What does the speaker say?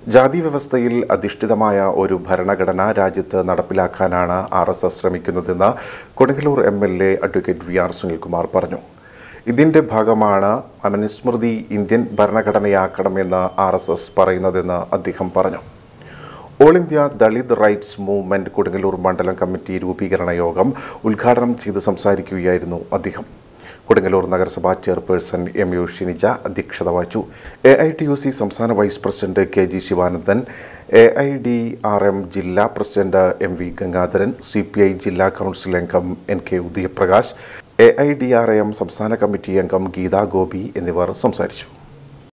ജാതി വ്യവസ്ഥയിൽ അധിഷ്ഠിതമായ ഒരു ഭരണഘടന രാജ്യത്ത് നടപ്പിലാക്കാനാണ് ആർ എസ് എസ് ശ്രമിക്കുന്നതെന്ന് Kodungallur M L A advocate V R Sunilkumar പറഞ്ഞു ഇതിന്റെ ഭാഗമാണ് മനുസ്മൃതി ഇന്ത്യൻ ഭരണഘടനയാക്കണമെന്ന് ആർ എസ് എസ് പറയുന്നതെന്ന് അദ്ദേഹം പറഞ്ഞു all India Dalit rights movement Kodungallur മണ്ഡലം കമ്മിറ്റി രൂപീകരണ യോഗം ഉദ്ഘാടനം ചെയ്ത് സംസാരിക്കുകയായിരുന്നു അദ്ദേഹം കൊടുങ്ങല്ലൂർ നഗരസഭാ ചെയർപേഴ്സൺ എം യു ഷിനിജ അധ്യക്ഷത വഹിച്ചു A I T U C സംസ്ഥാന vice president K G Sivanandan A I D R M ജില്ലാ president M V Gangadharan C P I ജില്ലാ കൗൺസിൽ അംഗം N K Udayaprakash A I D R M സംസ്ഥാന committee അംഗം ഗീതാ ഗോപി എന്നിവർ സംസാരിച്ചു